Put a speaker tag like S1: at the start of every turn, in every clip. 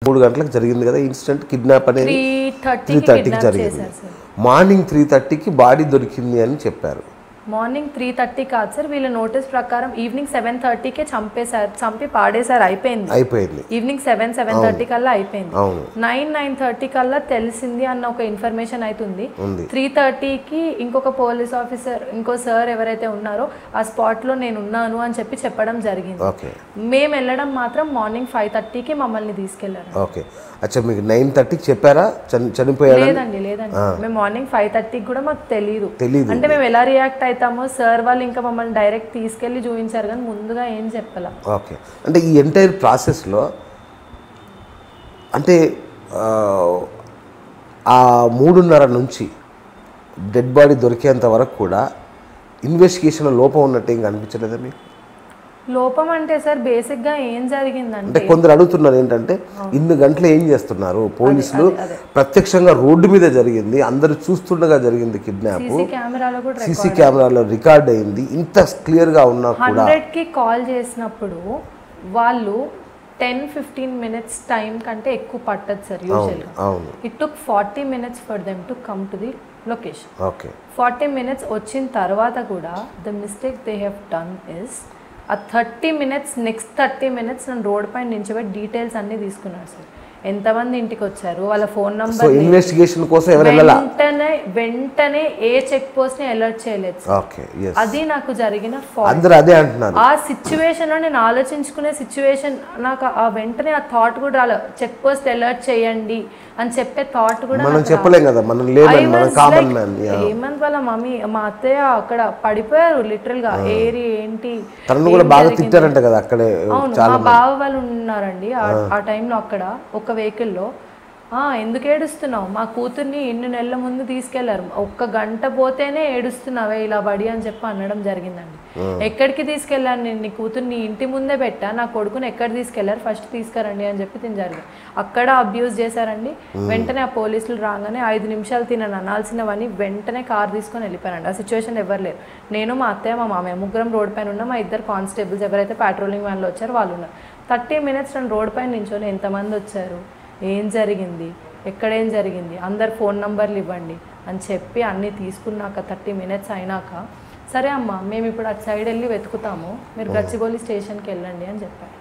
S1: మూడు గంటలకు జరిగింది కదా ఇన్సిడెంట్ కిడ్నాప్ అనేది
S2: త్రీ
S1: త్రీ
S2: థర్టీకి
S1: థర్టీకి
S2: కిడ్నాప్
S1: జరిగింది
S2: చేశారు సార్
S1: మార్నింగ్ త్రీ థర్టీకి బాడీ దొరికింది అని చెప్పారు
S2: మార్నింగ్ త్రీ థర్టీ కాదు సార్ వీళ్ళ నోటీస్ ప్రకారం ఈవినింగ్ సెవెన్ థర్టీకే చంపేశారు చంపి పాడేశారు అయిపోయింది
S1: అయిపోయింది
S2: ఈవినింగ్ సెవెన్ సెవెన్ థర్టీ కల్లా అయిపోయింది
S1: అవును
S2: నైన్ నైన్ థర్టీ కల్లా తెలిసింది అన్న ఒక ఇన్ఫర్మేషన్ అవుతుంది
S1: ఉంది
S2: త్రీ థర్టీకి ఇంకొక పోలీస్ ఆఫీసర్ ఇంకో సార్ ఎవరైతే ఉన్నారో ఆ స్పాట్లో నేను ఉన్నాను అని చెప్పి చెప్పడం జరిగింది
S1: ఓకే
S2: మేము వెళ్ళడం మాత్రం మార్నింగ్ ఫైవ్ థర్టీకి మమ్మల్ని తీసుకెళ్లారు
S1: ఓకే అచ్చా మీకు నైన్ థర్టీకి చెప్పారా చని చనిపోయారని
S2: లేదండి లేదండి మేము మార్నింగ్ ఫైవ్ థర్టీకి కూడా మాకు తెలియదు
S1: తెలీదు
S2: అంటే మేము ఎలా రియాక్ట్ అవుతామో సార్ వాళ్ళు ఇంకా మమ్మల్ని డైరెక్ట్ తీసుకెళ్లి చూపించారు కానీ ముందుగా ఏం చెప్పాల
S1: ఓకే అంటే ఈ ఎంటైర్ ప్రాసెస్లో అంటే ఆ, ఆ మూడున్నర నుంచి డెడ్ బాడీ దొరికేంత వరకు కూడా ఇన్వెస్టిగేషన్ లోపం ఉన్నట్టు ఏం కనిపించలేదా మీకు
S2: లోపం అంటే సార్ బేసిక్ గా ఏం జరిగిందంటే
S1: అంటే కొందరు అడుగుతున్నారు ఏంటంటే ఇన్ని గంటలు ఏం చేస్తున్నారు పోలీసులు ప్రత్యక్షంగా రోడ్డు మీద జరిగింది అందరూ చూస్తుండగా జరిగింది కిడ్నాప్
S2: సీసీ కెమెరాలో కూడా
S1: సీసీ కెమెరాలో రికార్డ్ అయింది ఇంత క్లియర్గా ఉన్నా కూడా
S2: హండ్రెడ్ కి కాల్ చేసినప్పుడు వాళ్ళు టెన్ ఫిఫ్టీన్ మినిట్స్ టైం కంటే ఎక్కువ పట్టదు సార్ యూజువల్గా
S1: అవును
S2: it took forty minutes for them to come to the location
S1: okay
S2: forty minutes వచ్చిన తర్వాత కూడా the mistake they have done is ఆ thirty minutes next thirty minutes నన్ను రోడ్ పైన నించోబెట్టి డీటెయిల్స్ అన్నీ తీసుకున్నాడు సార్ ఎంతమంది ఇంటికి వచ్చారు వాళ్ళ ఫోన్
S1: సో
S2: నంబర్
S1: ఇన్వెస్టిగేషన్ కోసం ఎవరు వెళ్ళాలా
S2: వెంటనే వెంటనే ఏ చెక్ పోస్ట్ ని అలర్ట్ చేయలేదు సార్.
S1: ఓకే ఎస్
S2: అది నాకు జరిగిన ఫాల్ట్
S1: అందరూ అదే అంటున్నారు
S2: ఆ సిచ్యువేషన్ లో నేను ఆలోచించుకునే సిచ్యువేషన్ నాకు ఆ వెంటనే ఆ థాట్ కూడా రాలేదు చెక్ పోస్ట్ అలర్ట్ చేయండి అని చెప్పే థాట్ కూడా
S1: మనం
S2: నాకు
S1: చెప్పలేం కదా మనం
S2: I
S1: లేమని మనం
S2: was
S1: common
S2: like,
S1: man
S2: Hemanth వాళ్ళ మమ్మీ మా అత్తయ్య అక్కడ పడిపోయారు లిటరల్ గా ఏరి ఏంటి
S1: తనను కూడా బాగా తిట్టారంట కదా అక్కడే
S2: అవును మా బావ వాళ్ళు ఉన్నారండి ఆ- ఆ టైంలో అక్కడ ఒక వెహికల్లో ఆ ఎందుకు ఏడుస్తున్నావు మా కూతుర్ని ఇన్ని నెలల ముందు తీసుకెళ్లారు ఒక్క గంట పోతేనే ఏడుస్తున్నావే ఇలా బడి అని చెప్పి అనడం జరిగిందండి ఎక్కడికి తీసుకెళ్ళాను నేను నీ కూతుర్ని ఇంటి ముందే పెట్టా నా కొడుకుని ఎక్కడ తీసుకెళ్లారు ఫస్ట్ తీసుకురండి అని చెప్పి తిని జరిగింది అక్కడ అబ్యూస్ చేశారండి వెంటనే ఆ పోలీసులు రాగానే ఐదు నిమిషాలు తినను అనాల్సినవని వెంటనే కార్ తీసుకొని వెళ్ళిపోయారండి ఆ సిచ్యువేషన్ ఎవరు లేరు నేను మా అత్తయ్య మా మామయ్య ముగ్గురం రోడ్ పైన ఉన్నాం మా ఇద్దరు కానిస్టేబుల్స్ ఎవరైతే పాట్రోలింగ్ వ్యాన్లో వచ్చారో వాళ్ళు ఉన్నారు థర్టీ మినిట్స్ నేను రోడ్ పైన నించొని ఎంతమంది వచ్చారు ఏం జరిగింది ఎక్కడేం జరిగింది అందరు ఫోన్ నంబర్లు ఇవ్వండి అని చెప్పి అన్నీ తీసుకున్నాక థర్టీ మినిట్స్ అయినాక సరే అమ్మా మేము ఇప్పుడు అటు సైడ్ వెళ్ళి వెతుకుతాము మీరు గచ్చిబౌలి స్టేషన్కి వెళ్ళండి అని చెప్పారు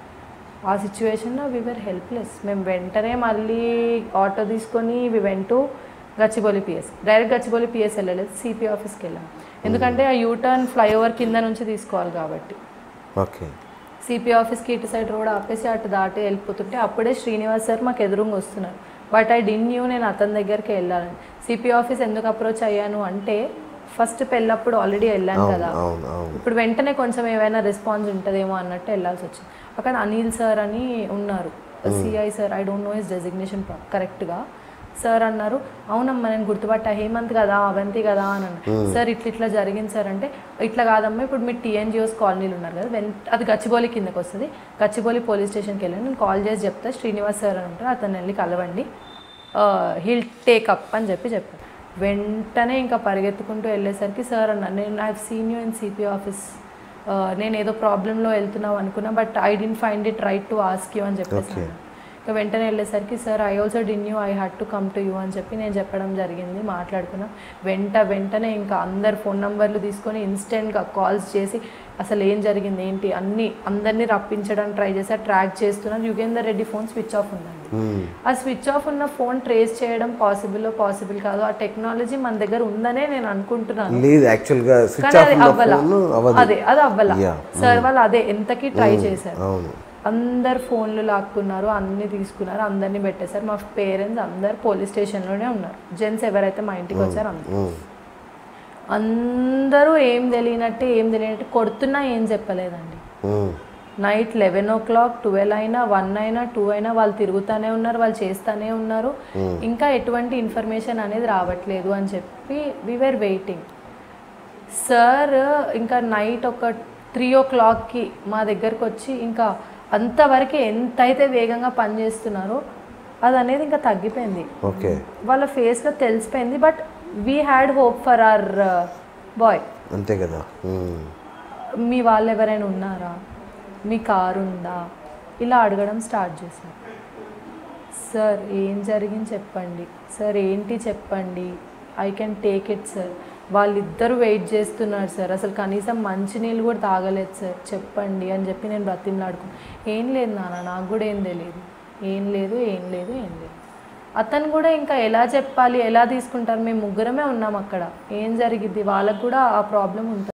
S2: ఆ సిచ్యువేషన్లో వీఆర్ హెల్ప్లెస్ మేము వెంటనే మళ్ళీ ఆటో తీసుకొని we went to Gachibowli PS direct Gachibowli PS వెళ్ళలేదు సిపి ఆఫీస్కి వెళ్ళాం ఎందుకంటే ఆ యూటర్న్ ఫ్లైఓవర్ కింద నుంచి తీసుకోవాలి కాబట్టి
S1: ఓకే
S2: సిపి ఆఫీస్కి ఇటు సైడ్ రోడ్ ఆపేసి అటు దాటి వెళ్ళిపోతుంటే అప్పుడే శ్రీనివాస్ సార్ మాకు ఎదురుగా వస్తున్నారు బట్ ఐ డిన్ న్యూ నేను అతని దగ్గరికి వెళ్ళాలని సిపి ఆఫీస్ ఎందుకు అప్రోచ్ అయ్యాను అంటే ఫస్ట్ పెళ్ళప్పుడు ఆల్రెడీ వెళ్ళాను కదా
S1: అవును అవును
S2: ఇప్పుడు వెంటనే కొంచెం ఏమైనా రెస్పాన్స్ ఉంటుందేమో అన్నట్టు వెళ్ళాల్సి వచ్చింది అక్కడ అనిల్ సార్ అని ఉన్నారు CI sir I don't know his designation కరెక్ట్గా సార్ అన్నారు అవునమ్మా నేను గుర్తుపట్టా హేమంత్ కదా అవంతి కదా అని అన్నారు సార్ ఇట్లా ఇట్లా జరిగింది సార్ అంటే ఇట్లా కాదమ్మా ఇప్పుడు మీరు టీఎన్జిఓస్ కాలనీలు ఉన్నారు కదా వెన్ అది గచ్చిబౌలి కిందకి వస్తుంది గచ్చిబౌలి పోలీస్ స్టేషన్కి వెళ్ళండి నేను కాల్ చేసి చెప్తా శ్రీనివాస్ సార్ అని ఉంటారు అతను వెళ్ళి కలవండి హిల్ టేక్ అప్ అని చెప్పి చెప్పారు వెంటనే ఇంకా పరిగెత్తుకుంటూ వెళ్ళేసరికి సార్ అన్న నేను I seen you in CP office నేను ఏదో ప్రాబ్లంలో వెళ్తున్నావు అనుకున్నా but I didn't find it right to ask you అని చెప్పేసి
S1: Okay.
S2: అన్నారు. ఇంకా వెంటనే వెళ్ళేసరికి sir I also didn't you I had to come to you అని చెప్పి నేను చెప్పడం జరిగింది మాట్లాడుకున్నాం వెంట వెంటనే ఇంకా అందరు ఫోన్ నంబర్లు తీసుకొని ఇన్స్టెంట్గా కాల్స్ చేసి అసలు ఏం జరిగింది ఏంటి అన్ని అందరినీ రప్పించడానికి ట్రై చేశారు ట్రాక్ చేస్తున్నారు Yugender Reddy phone switch off ఉందండి ఆ స్విచ్ ఆఫ్ ఉన్న ఫోన్ ట్రేస్ చేయడం పాసిబుల్ పాసిబుల్ కాదు ఆ టెక్నాలజీ మన దగ్గర ఉందనే నేను అనుకుంటున్నాను
S1: లేదు యాక్చువల్గా స్విచ్
S2: కానీ
S1: ఆఫ్
S2: అది
S1: ఉన్న
S2: అవ్వలా
S1: ఫోన్ అవ్వదు
S2: అదే అది అవ్వలా
S1: Yeah.
S2: సార్ వాళ్ళు అదే ఎంతకి ట్రై చేశారు
S1: అవును
S2: అందరు ఫోన్లు లాక్కున్నారు అన్ని తీసుకున్నారు అందరినీ పెట్టేశారు మా పేరెంట్స్ అందరు పోలీస్ స్టేషన్లోనే ఉన్నారు జెంట్స్ ఎవరైతే మా ఇంటికి వచ్చారో అందరు
S1: ఉమ్.
S2: అందరూ ఏం తెలియనట్టు ఏం తెలియనట్టు కొడుతున్నా ఏం చెప్పలేదండి
S1: ఉమ్.
S2: Night eleven o'clock twelve అయినా వన్ అయినా టూ అయినా వాళ్ళు తిరుగుతూనే ఉన్నారు వాళ్ళు చేస్తూనే ఉన్నారు ఇంకా ఎటువంటి ఇన్ఫర్మేషన్ అనేది రావట్లేదు అని చెప్పి వీఆర్ వెయిటింగ్ సార్ ఇంకా నైట్ ఒక త్రీ ఓ క్లాక్కి మా దగ్గరకు వచ్చి ఇంకా అంతవరకు ఎంతైతే వేగంగా పనిచేస్తున్నారో అది అనేది ఇంకా తగ్గిపోయింది
S1: ఓకే
S2: వాళ్ళ ఫేస్లో తెలిసిపోయింది but we had hope for our boy
S1: అంతే కదా ఉమ్.
S2: మీ వాళ్ళు ఎవరైనా ఉన్నారా మీ కారు ఉందా ఇలా అడగడం స్టార్ట్ చేశారు సార్ ఏం జరిగింది చెప్పండి సార్ ఏంటి చెప్పండి I can take it sir వాళ్ళిద్దరూ వెయిట్ చేస్తున్నారు సార్ అసలు కనీసం మంచినీళ్ళు కూడా తాగలేదు సార్ చెప్పండి అని చెప్పి నేను బ్రతిమలాడుకు ఏం లేదు నాన్న నాకు కూడా ఏం తెలియదు ఏం లేదు ఏం లేదు ఏం లేదు అతను కూడా ఇంకా ఎలా చెప్పాలి ఎలా తీసుకుంటారు మేము ముగ్గురమే ఉన్నాం అక్కడ ఏం జరిగిద్ది వాళ్ళకు కూడా ఆ ప్రాబ్లం ఉంటుంది